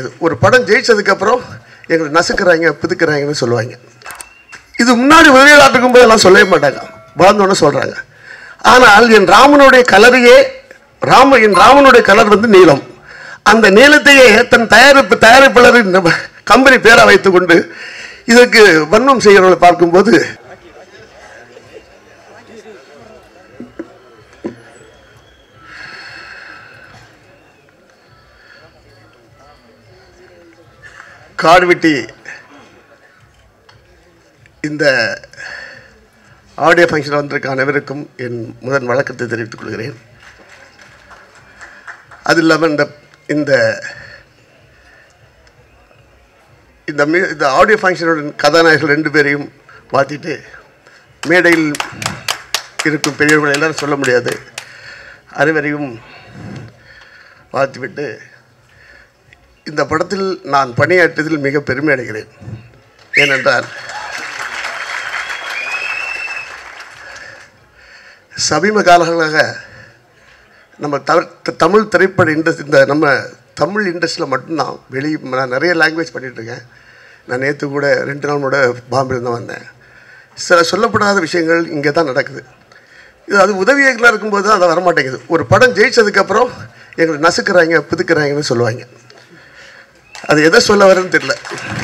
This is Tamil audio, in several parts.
இது ஒரு படம் ஜெயிச்சதுக்கு அப்புறம் எங்களை நசுக்கிறாங்க பிதுக்குறாங்கன்னு சொல்லுவாங்க இது முன்னாடி உதவியாளர் போது எல்லாம் சொல்லவே மாட்டாங்க வாழ்ந்தோன்னு சொல்றாங்க ஆனால் என் ராமனுடைய கலரையே ராம என் ராமனுடைய கலர் வந்து நீலம் அந்த நீளத்தையே தன் தயாரிப்பு தயாரிப்பாளரின் நம்ம கம்பெனி பேரை வைத்துக்கொண்டு இதற்கு வண்ணம் செய்கிறவர்களை பார்க்கும்போது காடு வெட்டி இந்த ஆடியோ ஃபங்க்ஷன் வந்திருக்க அனைவருக்கும் என் முதன் வழக்கத்தை தெரிவித்துக் கொள்கிறேன் அது இல்லாமல் இந்த இந்த இந்த மீ இந்த ஆடியோ ஃபங்க்ஷனோட கதாநாயகர்கள் ரெண்டு பேரையும் மாற்றிட்டு மேடையில் இருக்கும் பெரியவர்கள் எல்லாரும் சொல்ல முடியாது அனைவரையும் வாழ்த்திவிட்டு இந்த படத்தில் நான் பணியாற்றியதில் மிக பெருமை அடைகிறேன் ஏனென்றால் சமீப காலங்களாக நம்ம த தமிழ் திரைப்பட இண்டஸ்ட்ரி இந்த நம்ம தமிழ் இண்டஸ்ட்ரியில் மட்டும்தான் வெளியே நான் நிறைய லாங்குவேஜ் பண்ணிகிட்ருக்கேன் நான் நேற்று கூட ரெண்டு நாள் கூட பாம்பேல தான் வந்தேன் சில சொல்லப்படாத விஷயங்கள் இங்கே தான் நடக்குது இது அது உதவி இயக்குனராக இருக்கும்போது தான் அது வரமாட்டேங்குது ஒரு படம் ஜெயிச்சதுக்கப்புறம் எங்களை நசுக்கிறாங்க பிதுக்குறாங்கன்னு சொல்லுவாங்க அது எதை சொல்ல வரேன்னு தெரியல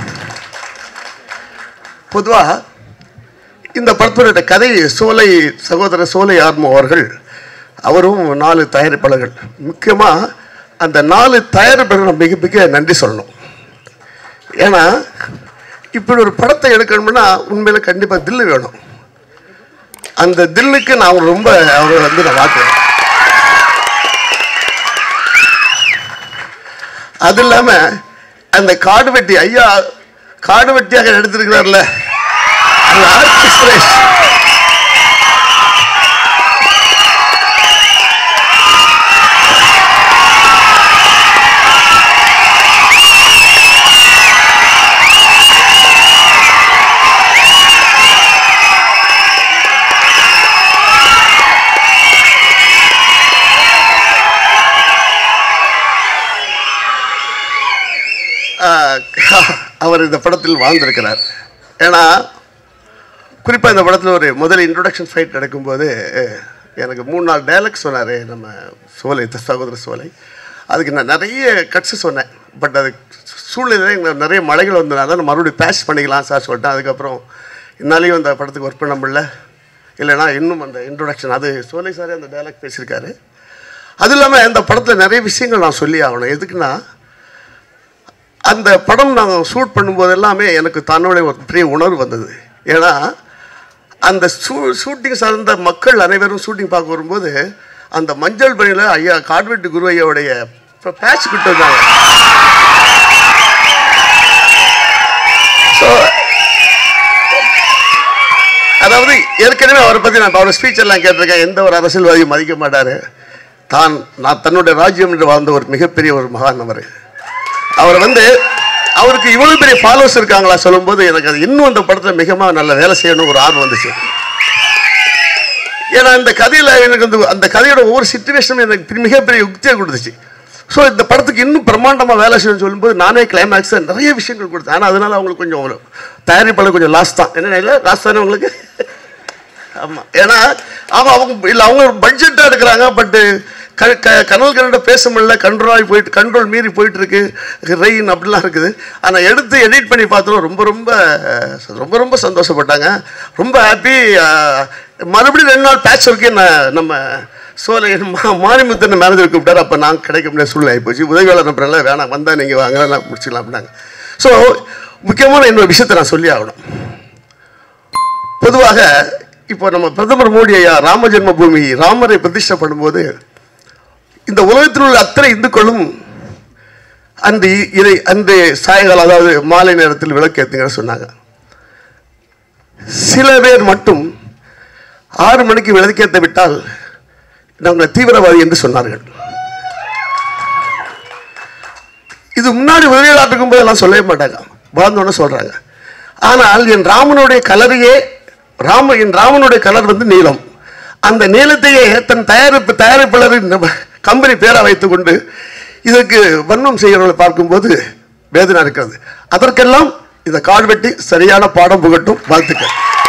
பொதுவாக இந்த படத்தினுடைய கதை சோலை சகோதரர் சோலை ஆர்மோ அவர்கள் அவரும் நாலு தயாரிப்பாளர்கள் முக்கியமாக அந்த நாலு தயாரிப்பாளர்கள் மிக மிக நன்றி சொல்லணும் ஏன்னா இப்படி ஒரு படத்தை எடுக்கணும்னா உண்மையில் கண்டிப்பாக தில்லு வேணும் அந்த தில்லுக்கு நான் ரொம்ப அவரை வந்து நான் வாழ்த்துறேன் அது இல்லாமல் அந்த காடு வெட்டி ஐயா காடு வெட்டியாக எடுத்திருக்கிறார்ல அந்த ஆர்ட் சுரேஷ் ஆஹ், அவர் இந்த படத்தில் வாழ்ந்திருக்கிறார் ஏன்னா குறிப்பாக இந்த படத்தில் ஒரு முதல் இன்ட்ரொடக்ஷன் ஃபைட் நடக்கும்போது எனக்கு மூணு நாள் டைலாக் சொன்னார் நம்ம சோலை த- சகோதர சோலை அதுக்கு நான் நிறைய கட்ஸு சொன்னேன் பட் அது சூழ்நிலை எங்களுக்கு நிறைய மழைகள் வந்தனால நான் மறுபடியும் பேஷ் பண்ணிக்கலாம் சார் சொல்லிட்டேன் அதுக்கப்புறம் என்னாலையும் அந்த படத்துக்கு ஒர்க் பண்ண முடியல இல்லைன்னா இன்னும் அந்த இன்ட்ரொடக்ஷன் அது சோலை சாரே அந்த டைலாக் பேசியிருக்காரு அது இல்லாமல் இந்த படத்தில் நிறைய விஷயங்கள் நான் சொல்லி ஆகணும் எதுக்குன்னா அந்த படம் நாங்கள் ஷூட் பண்ணும்போது எல்லாமே எனக்கு தன்னுடைய ஒரு பெரிய உணர்வு வந்தது ஏன்னா அந்த ஷூ ஷூட்டிங் சார்ந்த மக்கள் அனைவரும் ஷூட்டிங் பார்க்க வரும்போது அந்த மஞ்சள் பணியில் ஐயா காட்வெட்டு குரு ஐயாவுடைய பேட்ச் கிட்ட இருந்தாங்க ஸோ அதாவது ஏற்கனவே அவரை பற்றி நான் அவரோட ஸ்பீச் எல்லாம் கேட்டிருக்கேன் எந்த ஒரு அரசியல்வாதியும் மதிக்க மாட்டார் தான் நான் தன்னுடைய ராஜ்யம் என்று வாழ்ந்த ஒரு மிகப்பெரிய ஒரு மகான் அவர் அவர் வந்து அவருக்கு இவ்வளவு பெரிய ஃபாலோவர்ஸ் இருக்காங்களா சொல்லும்போது எனக்கு அது இன்னும் அந்த படத்தில் மிகமாக நல்ல வேலை செய்யணும் ஒரு ஆர்வம் வந்துச்சு ஏன்னா இந்த கதையில் எனக்கு வந்து அந்த கதையோட ஒவ்வொரு சுச்சுவேஷனும் எனக்கு மிகப்பெரிய யுக்தியை கொடுத்துச்சு ஸோ இந்த படத்துக்கு இன்னும் பிரம்மாண்டமாக வேலை செய்யணும்னு சொல்லும்போது நானே கிளைமேக்ஸ் நிறைய விஷயங்கள் கொடுத்தேன் ஆனால் அதனால அவங்களுக்கு கொஞ்சம் ஒரு தயாரிப்பாளர் கொஞ்சம் லாஸ் தான் என்ன இல்லை லாஸ் தானே உங்களுக்கு ஆமாம் ஏன்னா அவங்க அவங்க இல்லை அவங்க பட்ஜெட்டாக எடுக்கிறாங்க பட்டு க க கனல் கனட பேச முடியல கண்ட்ரோல் ஆகி போயிட்டு கண்ட்ரோல் மீறி போயிட்டு இருக்கு ரெயின் அப்படிலாம் இருக்குது ஆனால் எடுத்து எடிட் பண்ணி பார்த்தோம் ரொம்ப ரொம்ப ரொம்ப ரொம்ப சந்தோஷப்பட்டாங்க ரொம்ப ஹாப்பி மறுபடியும் ரெண்டு நாள் பேட்ச் ஒர்க்கே நான் நம்ம சோலை மா மாரிமுத்தன் மேனேஜர் கூப்பிட்டாரு அப்போ நான் கிடைக்க முடியாத சூழ்நிலை ஆகிப்போச்சு உதவியாளர் நம்புறல வேணாம் வந்தால் நீங்கள் வாங்க நான் முடிச்சுக்கலாம் அப்படின்னாங்க ஸோ முக்கியமான இன்னொரு விஷயத்தை நான் சொல்லி ஆகணும் பொதுவாக இப்போ நம்ம பிரதமர் மோடி ஐயா ராம ஜென்ம பூமி ராமரை பிரதிஷ்டை பண்ணும்போது இந்த உலகத்தில் உள்ள அத்தனை இந்துக்களும் அந்த இ- இதை அந்த சாயங்காலம் அதாவது மாலை நேரத்தில் விளக்கேற்றுங்கன்னு சொன்னாங்க சில பேர் மட்டும் ஆறு மணிக்கு விளக்கேற்ற விட்டால் நாங்கள் தீவிரவாதி என்று சொன்னார்கள் இது முன்னாடி உதவியாளர் போது எல்லாம் சொல்லவே மாட்டாங்க வாழ்ந்தோன்னு சொல்றாங்க ஆனால் என் ராமனுடைய கலரையே ராம என் ராமனுடைய கலர் வந்து நீலம் அந்த நீளத்தையே தன் தயாரிப்பு தயாரிப்பாளரின் நம்ம கம்பெனி பேரை வைத்துக்கொண்டு இதற்கு வண்ணம் செய்கிறவர்களை பார்க்கும்போது வேதனை இருக்கிறது அதற்கெல்லாம் இந்த கால்வெட்டி சரியான பாடம் புகட்டும் வாழ்த்துக்கள்